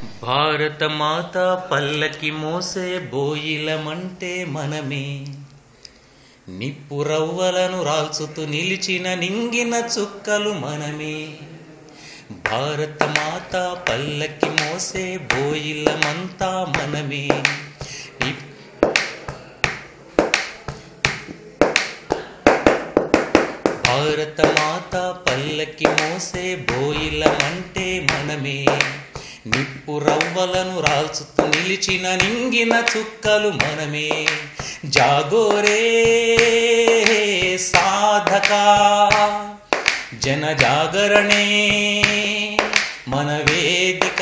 భారత మాత పల్లకి మోసే బోయిలమంటే మనమే నిప్పు రవ్వలను రాల్చుతూ నిలిచిన నింగిన చుక్కలు మనమే భారత మాత పల్లకి మోసే బోయిలమంతా మనమే నిప్- భారత మాత పల్లకి మోసే బోయిలమంటే మనమే నిప్పు రవ్వలను రాల్చుతూ నిలిచిన నింగిన చుక్కలు మనమే జాగోరే సాధక జన జాగరణే మన వేదిక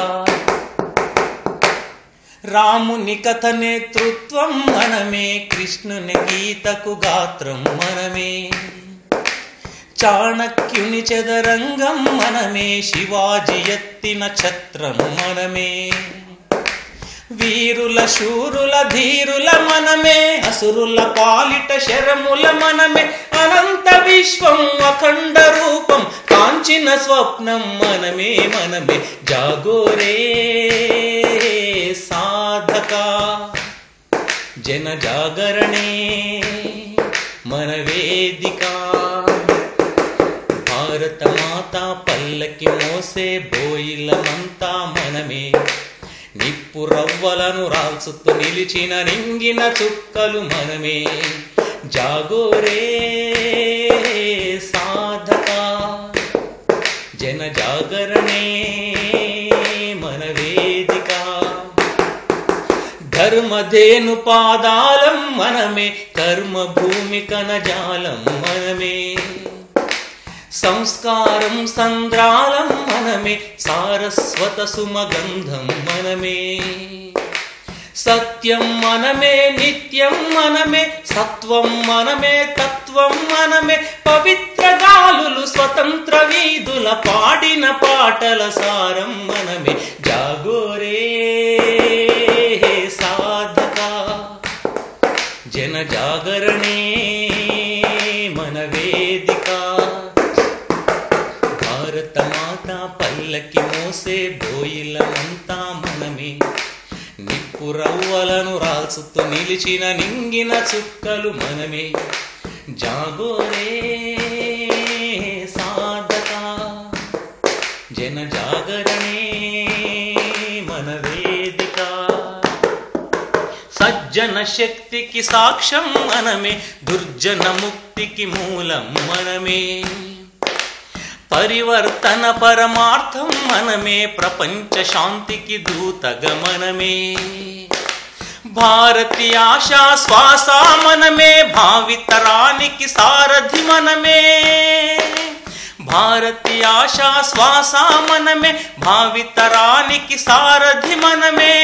రాముని కథ నేతృత్వం మనమే కృష్ణుని గీతకు గాత్రం మనమే చాణక్యుని చదరంగం మనమే శివాజీ ఎత్తిన ఛత్రం మనమే వీరుల శూరుల ధీరుల మనమే అసురుల పాలిట శరముల మనమే అనంత విశ్వం అఖండ రూపం కాంచిన స్వప్నం మనమే మనమే జాగోరే సాధక జన జాగరణే మన వేదిక భారత మాత పల్లకి మోసే బోయిలమంతా మనమే నిప్పు రవ్వలను రాల్చుతూ నిలిచిన నింగిన చుక్కలు మనమే జాగోరే సాధక జన జాగరణే మన వేదిక ధర్మధేను పాదాలం మనమే కర్మ భూమి కనజాలం మనమే సంస్కారం సంద్రాలం మనమే సారస్వత సుమగంధం మనమే సత్యం మనమే నిత్యం మనమే సత్వం మనమే తత్వం మనమే పవిత్ర గాలులు స్వతంత్ర వీధుల పాడిన పాటల సారం మనమే జాగోరే సాధక జన జాగరణే మన వేదిక భారత మాత పల్లకి మోసే బోయిలమంతా మనమే నిప్పు రవ్వలను రాల్చుతూ నిలిచిన నింగిన చుక్కలు మనమే జాగోరే సాధక జన జాగరణే మన వేదిక సజ్జన శక్తికి సాక్ష్యం మనమే దుర్జన ముక్తికి మూలం మనమే పరివర్తన పరమార్థం మనమే ప్రపంచ శాంతికి దూతగమనమే భారతి ఆశా శ్వాస మనమే భావితరానికి సారథి మనమే భారతి ఆశా శ్వాస మనమే భావితరానికి సారథి మనమే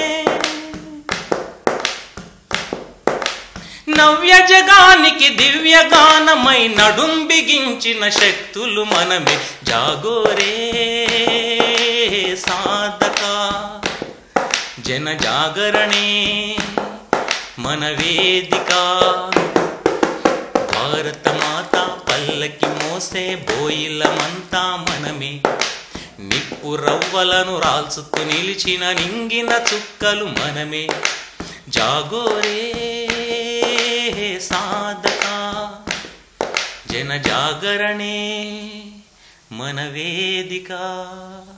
నవ్య జగానికి దివ్య గానమై నడుం బిగించిన శక్తులు మనమే జాగోరే సాధక జన జాగరణే మన వేదిక భారత మాత పల్లకి మోసే బోయిలమంతా మనమే నిప్పు రవ్వలను రాల్చుతూ నిలిచిన నింగిన చుక్కలు మనమే జాగోరే సాధక జన జాగరణే మన వేదిక